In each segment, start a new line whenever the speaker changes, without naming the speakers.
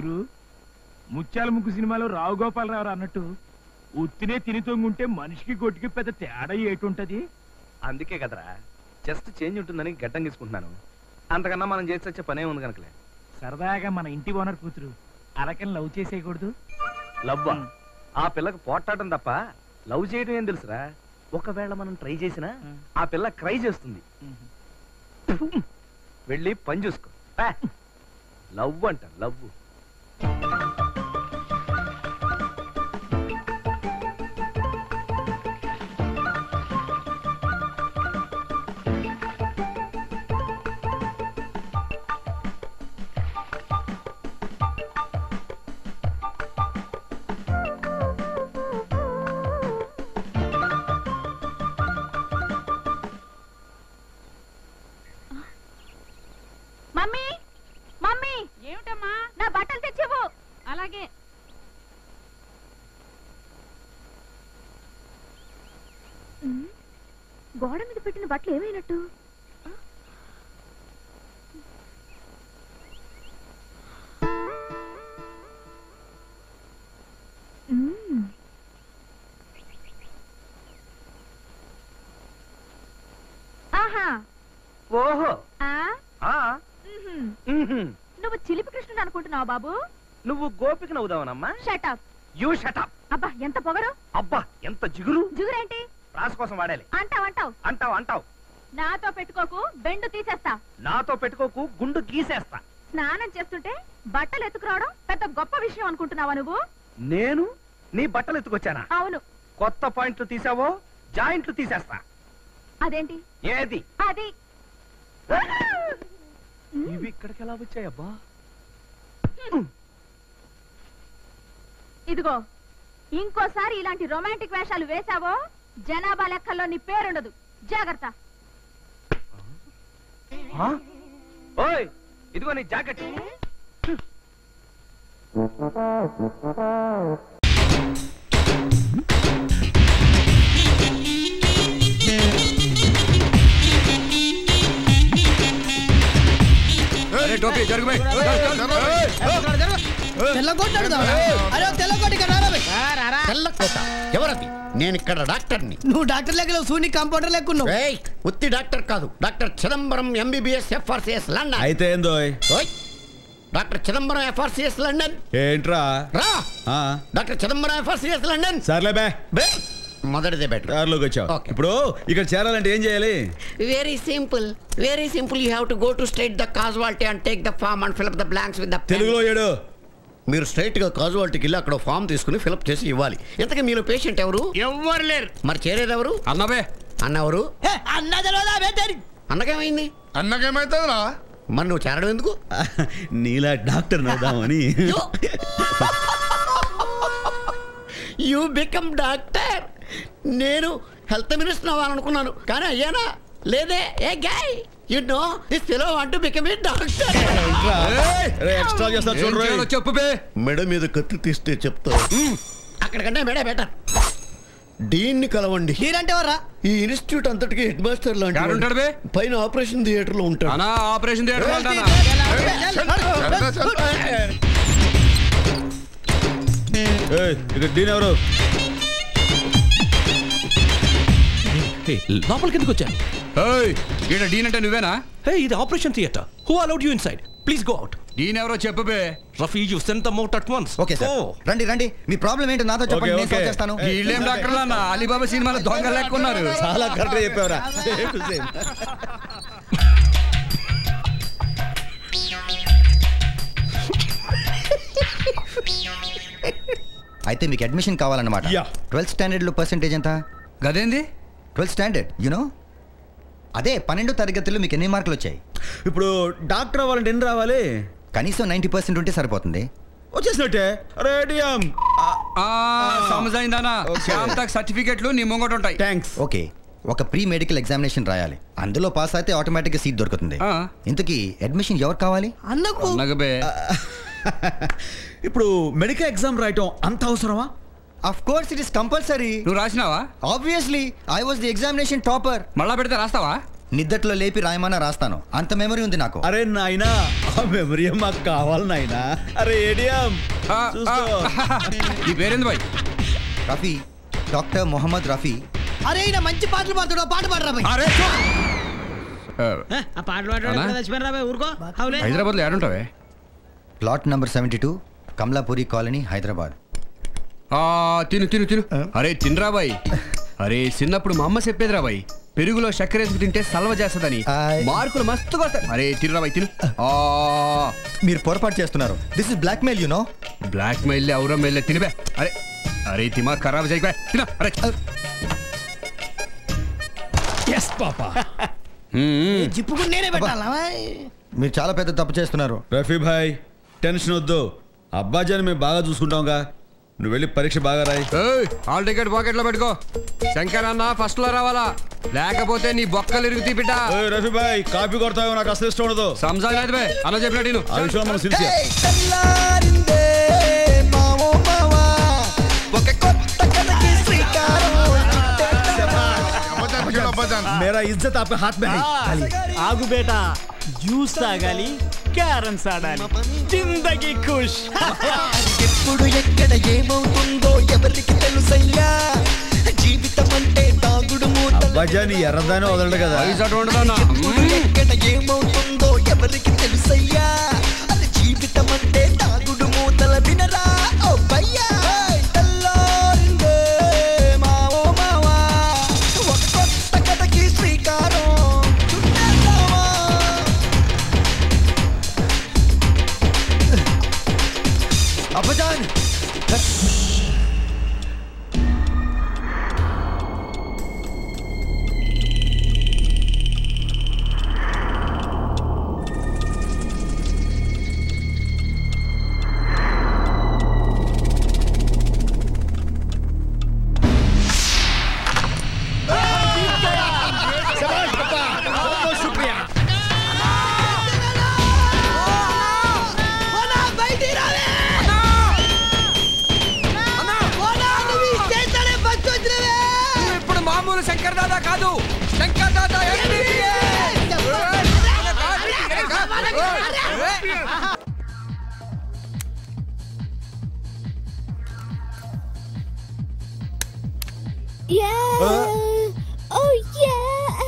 కూతురు ముత్యాల ముగ్గు సినిమాలో రావు గోపాలరావు అన్నట్టు ఉత్తినే తిని తొంగుంటే మనిషికి గొడ్డుకి పెద్ద తేడా ఏటుంటది
అందుకే కదరా జస్ట్ చేంజ్ ఉంటుందని గడ్డం తీసుకుంటున్నాను అంతకన్నా మనం చేసి వచ్చే పనే ఉంది కనుకలే
సరదాగా మన ఇంటి ఓనర్ కూతురు అరకని లవ్ చేసేయకూడదు
లవ్ ఆ పిల్లకు పోట్లాడటం తప్ప లవ్ చేయడం ఏం తెలుసురా ఒకవేళ మనం ట్రై చేసినా ఆ పిల్ల క్రై చేస్తుంది వెళ్ళి పని చూసుకో పా. లవ్ అంట లవ్
మమ్మీ మమ్మీ
ఏమిటమ్మా
నా బట్టలు తెచ్చేవు
అలాగే
గోడ మీద పెట్టిన బట్టలు ఏమైనట్టు మ్మ్. ఆహా
ఓహో
ఆ
ఆ
మ్మ్హ్మ్.
మ్మ్హ్మ్.
నువ్వు చిలిపి కృష్ణుడు అనుకుంటున్నావు బాబు
నువ్వు గోపిక నవ్వుదావనమ్మా
షటప్
యూ షటప్
అబ్బా ఎంత పొగరు
అబ్బా ఎంత జిగురు
జుగురేంటి
రాసు కోసం వాడాలి
అంటావు అంటావు
అంటావు అంటావు
నాతో పెట్టుకోకు బెండు తీసేస్తా
నాతో పెట్టుకోకు గుండు గీసేస్తా
స్నానం చేస్తుంటే బట్టలు ఎత్తుకురావడం పెద్ద గొప్ప విషయం అనుకుంటున్నావా నువ్వు
నేను నీ బట్టలు ఎత్తుకొచ్చానా
అవును
కొత్త పాయింట్లు తీసావో జాయింట్లు తీసేస్తా
అదేంటి
ఏది
అది
ఇవి ఇక్కడికి ఎలా వచ్చాయబ్బా
ఇదిగో ఇంకోసారి ఇలాంటి రొమాంటిక్ వేషాలు వేశావో జనాభా లెక్కల్లో నీ పేరుండదు జాగ్రత్త
ఆ? ఓయ్ ఇదిగో నీ జాకెట్
అరే టోపీ జరుగు బై.
తెల్లకోట అరే తెల్లకోట ఇక్కడ రారా బే.
తెల్లకోట ఎవరది నేను ఇక్కడ డాక్టర్ని
నువ్వు డాక్టర్ లెక్కలో సూని కంపౌండర్ లెక్కున్నావు
ఏయ్, ఉత్తి డాక్టర్ కాదు doctor Chidambaram MBBS FRCS London
అయితే ఏందో
ఓయ్, డాక్టర్ చిదంబరం ఎఫ్ఆర్సిఎస్ లండన్
ఏంట్రా
రా
ఆ,
డాక్టర్ చిదంబరం ఎఫ్ఆర్సిఎస్ లండన్
సర్లే బే
బే మొదటిదే బెటర్
కారులోకి వచ్చావు
Okay.
ఇప్పుడు ఇక్కడ చేరాలంటే ఏం చేయాలి
very simple very simple you have to go to state the casualty and take the form and fill up the blanks with the
తెలుగులో ఏడు
మీరు స్ట్రైట్ గా కాజువాలిటీకి వెళ్ళి అక్కడ ఫామ్ తీసుకుని ఫిల్అప్ చేసి ఇవ్వాలి ఇంతకీ మీలో పేషెంట్ ఎవరు
ఎవ్వరు లేరు
మరి చేరేది ఎవరు
అన్నబే
అన్నెవరు
ఏ, అన్న తెలియదా బేటరి
అన్నకేమైంది
అన్నకేమైతుందిరా
మరి నువ్వు చేరడం ఎందుకు
నీలా డాక్టర్ నవ్వుదామని
యూ బికమ్ డాక్టర్ నేను హెల్త్ మినిస్టర్ అవ్వాలనుకున్నాను కానీ అయ్యానా లేదే a guy you know this fellow want to become a doctor
extra చేస్తా చూడరు
చెప్పు బే
మెడ మీద కత్తి తీస్తే చెప్తా అక్కడికంటే మెడ బెటర్ డీన్ని కలవండి
హీరంటే ఎవరా
ఈ ఇన్స్టిట్యూట్ అంతటికి హెడ్ మాస్టర్ లాంటి వాడు.
ఉంటాడు బే
పైన ఆపరేషన్ థియేటర్ లో ఉంటాడు
అనా ఆపరేషన్ థియేటర్ వెళ్తానా
ఏయ్, ఇక్కడ డీన్ ఎవరు
లోపలికి ఎందుకు వచ్చా
ఏయ్ ఈడ డీన్ అంటే నువ్వేనా
హే ఇది operation theatre who allowed you inside please go out
dean ఎవరో చెప్పు బే
Rafi you send them out at once
okay sir రండి రండి మీ ప్రాబ్లం ఏంటో నాతో చెప్పండి
ఓకే,
నేను సాల్వ్
ఓకే.
చేస్తాను
వీళ్ళేం డాక్టర్లు అన్న అలీబాబా సినిమాలో దొంగ లేకున్నారు
చాలా కరెక్ట్ చెప్పావురా Same to same.
అయితే మీకు అడ్మిషన్ కావాలన్నమాట
Yeah.
ట్వెల్త్ స్టాండర్డ్ లో పర్సెంటేజ్ ఎంత
గదేంది
ట్వెల్త్ స్టాండర్డ్ యునో అదే పన్నెండో తరగతిలో మీకు ఎన్ని మార్కులు వచ్చాయి
ఇప్పుడు డాక్టర్ అవ్వాలంటే ఎన్ని రావాలి
కనీసం నైంటీ పర్సెంట్ ఉంటే సరిపోతుంది
వచ్చేసినట్టే రేడియం
ఆ సమజైందానా
Okay.
శ్యామ్ తక్ సర్టిఫికెట్లు నీ ముంగట ఉంటాయి
థ్యాంక్స్
ఓకే ఒక ప్రీ మెడికల్ ఎగ్జామినేషన్ రాయాలి అందులో పాస్ అయితే ఆటోమేటిక్గా సీట్ దొరుకుతుంది
ఆ.
ఇంతకీ అడ్మిషన్ ఎవరు కావాలి
అన్నకు
అన్నగ బే
ఇప్పుడు మెడికల్ ఎగ్జామ్ రాయటం అంత అవసరమా
of course it is compulsory
నువ్వు రాసినావా
obviously I was the examination topper
మళ్ళా పెడితే రాస్తావా
నిద్దట్లో లేపి రాయమన్నా రాస్తాను అంత మెమరీ ఉంది నాకు
అరే నాయనా ఆ మెమరీ మాకు కావాలి నాయనా అరే ఏడియం
ఈ పేరేంది బాయ్
రఫీ డాక్టర్ మొహమ్మద్ రఫీ
అరే ఈయన మంచి పాటలు పాడుతాడు పాట పాడరా భయ్
అరే
ఆ పాటలు పాడాడు
అవునా?
చచ్చిపోయినరా భయ్ ఊరుకో అవులే
హైదరాబాద్ లో ఏడుంటావే
plot number seventy two Kamalapuri colony Hyderabad
ఆ, తిను తిను తిను అరే తినరా బాయ్ అరే చిన్నప్పుడు మా అమ్మ చెప్పేదిరా బాయ్ పెరుగులో చక్కెర వేసుకు తింటే సలవ చేస్తుందని
ఆయ్.
మార్కులు మస్తుగా వస్తాయి అరే తినరా బాయ్ తిను ఆ
మీరు పొరపాటు చేస్తున్నారు this is blackmail you know
blackmail ఎవరో మెయిల్ తినిబే అరే అరే తిమా ఖరాబ్ చేయక తిన అరే
ఎస్ పాపా
మ్మ్.
జిప్పుకుని నేనే పెట్టాలా భయ్?
మీరు చాలా పెద్ద తప్పు చేస్తున్నారు
రఫీ భాయ్ టెన్షన్ వద్దు అబ్బాజాని మేము బాగా చూసుకుంటాంగా నువ్వు వెళ్ళి పరీక్ష బాగా రాయి
ఏయ్, హాల్ టికెట్ పాకెట్ లో పెట్టుకో శంకర్ అన్న ఫస్ట్ లో రావాలా లేకపోతే నీ బొక్కలు ఇరుగుతీ బిడ్డ
ఏయ్, రఫీ భాయ్ కాపీ కొడతావు నాకు అసలు ఇష్టం ఉండదు
సంసారం లేదు బే అన్న చెప్పినట్టు విను.
ఆ విషయంలో మనం సిన్సియర్ मेरा इज्जत आपके हाथ में है
ఆగు బేటా జ్యూస్ తాగాలి క్యారమ్స్ ఆడాలి జిందగీ ఖుష్
ఎప్పుడు ఎక్కడ ఏమవుతుందో ఎవరికి తెలుసయ్యా జీవితం అంటే తాగుడు మూత
అబ్బాజాని ఎర్రదానే వదలడు కదా
వయసు అటు ఉండదన్న.
ఎప్పుడు ఎక్కడ ఏమవుతుందో ఎవరికి తెలుసయ్యా అది జీవితం అంటే తాగుడు మూతల వినరా ఓ భయ్యా తెల్లారిందే మావో మావా ఒక కొత్త కథకి శ్రీకారం చుట్టేద్దామా
అబ్బజాన్
పోనా, బయటికి రావే! పోనా, నువ్వు ఈ స్టేషనే ఫస్ట్ వచ్చినవే!
ఇప్పుడు మామూలు శంకర్ దాదా కాదు శంకర్ దాదా
Yeah. Oh yeah.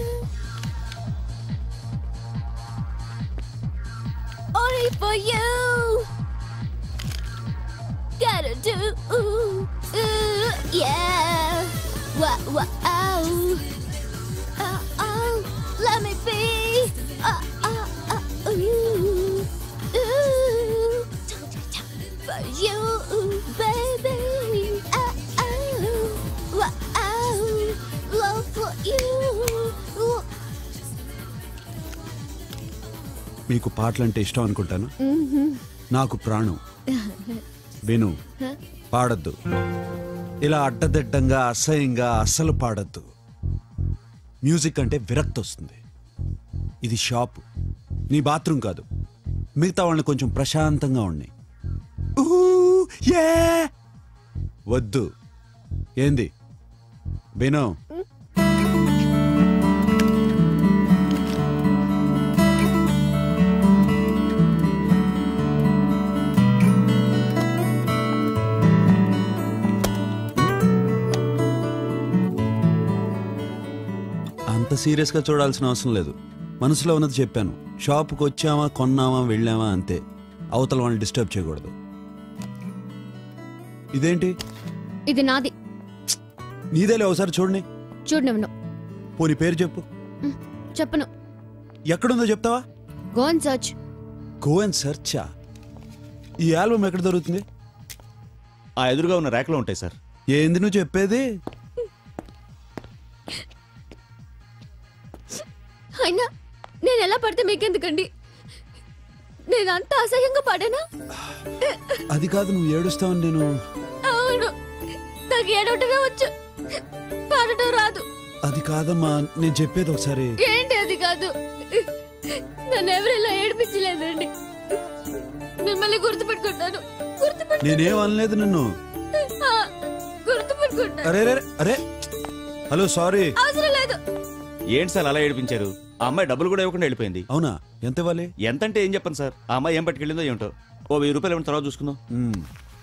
Only for you. Gotta do. Ooh, ooh, yeah. Wow, wow. Oh, oh, let me be. Oh, oh, oh, ooh, ooh. For you, baby. Oh, oh, wow. Love for you.
మీకు పాటలంటే ఇష్టం అనుకుంటాను నాకు ప్రాణం విను పాడద్దు ఇలా అడ్డదిడ్డంగా అసహ్యంగా అస్సలు పాడద్దు మ్యూజిక్ అంటే విరక్తి వస్తుంది ఇది షాప్ నీ బాత్రూమ్ కాదు మిగతా వాళ్ళని కొంచెం ప్రశాంతంగా ఉన్నాయి వద్దు ఏంది విను అంత సీరియస్గా చూడాల్సిన అవసరం లేదు మనసులో ఉన్నది చెప్పాను షాప్కి వచ్చామా కొన్నామా వెళ్ళామా అంతే అవతల వాళ్ళని డిస్టర్బ్ చేయకూడదు ఇదేంటి
ఇది నాది
నీదేలే ఒకసారి చూడండి
చూడనివ్వను
పోనీ పేరు చెప్పు
చెప్పను
ఎక్కడుందో చెప్తావా
go and search
go and సర్చా ఈ ఆల్బమ్ ఎక్కడ దొరుకుతుంది
ఆ ఎదురుగా ఉన్న ర్యాక్లో ఉంటాయి సార్
ఏంది నువ్వు చెప్పేది
అయినా నేను ఎలా పడితే మీకెందుకండి నేను అంత అసహ్యంగా పడానా
అది కాదు నువ్వు ఏడుస్తావని నేను
అవును నాకు ఏడవటమే వచ్చు పాడటం రాదు
అది కాదమ్మా నేను చెప్పేది ఒకసారి
ఏంటి అది కాదు నన్ను ఎవరిలా ఏడిపించలేదండి మిమ్మల్ని గుర్తుపెట్టుకుంటాను గుర్తుపెట్టు
నేనేం అనలేదు నిన్ను
ఆ, గుర్తుపెట్టుకుంటాను
అరే అరే అరే హలో సారీ
అవసరం లేదు
ఏంటి సార్ అలా ఏడిపించారు ఆ అమ్మాయి డబ్బులు కూడా ఇవ్వకుండా వెళ్ళిపోయింది
అవునా ఎంత ఇవ్వాలి
ఎంతంటే ఏం చెప్పండి సార్ ఆ అమ్మాయి ఏం పట్టుకెళ్ళిందో ఏమిటో ఓ వెయ్యి రూపాయలు ఇవ్వండి తర్వాత చూసుకుందాం
మ్మ్.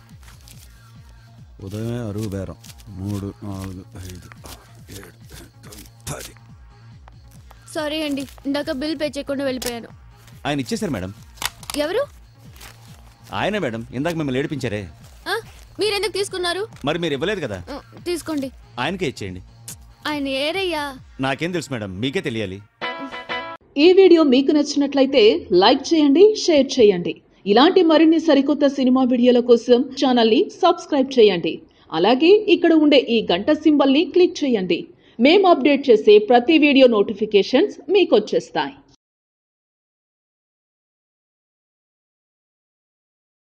ఉదయమే అరుగు బేరం మూడు నాలుగు ఐదు ఆరు, ఏడు తొమ్మిది, పది
సారీ అండి ఇందాక బిల్ పే చేయకుండా వెళ్ళిపోయాను
ఆయన ఇచ్చేశారు మేడం
ఎవరు
ఆయనే మేడం ఇందాక మిమ్మల్ని ఏడిపించారే
ఆ, మీరెందుకు తీసుకున్నారు
మరి మీరు ఇవ్వలేదు కదా
ఆ, తీసుకోండి
ఆయనకే ఇచ్చేయండి
ఆయన ఏరయ్యా
నాకేం తెలుసు మేడం మీకే తెలియాలి
ఈ వీడియో మీకు నచ్చినట్లయితే లైక్ చేయండి షేర్ చేయండి ఇలాంటి మరిన్ని సరికొత్త సినిమా వీడియోల కోసం ఛానల్ని సబ్స్క్రైబ్ చేయండి అలాగే ఇక్కడ ఉండే ఈ గంట సింబల్ని క్లిక్ చేయండి మేము అప్డేట్ చేసే ప్రతి వీడియో నోటిఫికేషన్స్ మీకు వచ్చేస్తాయి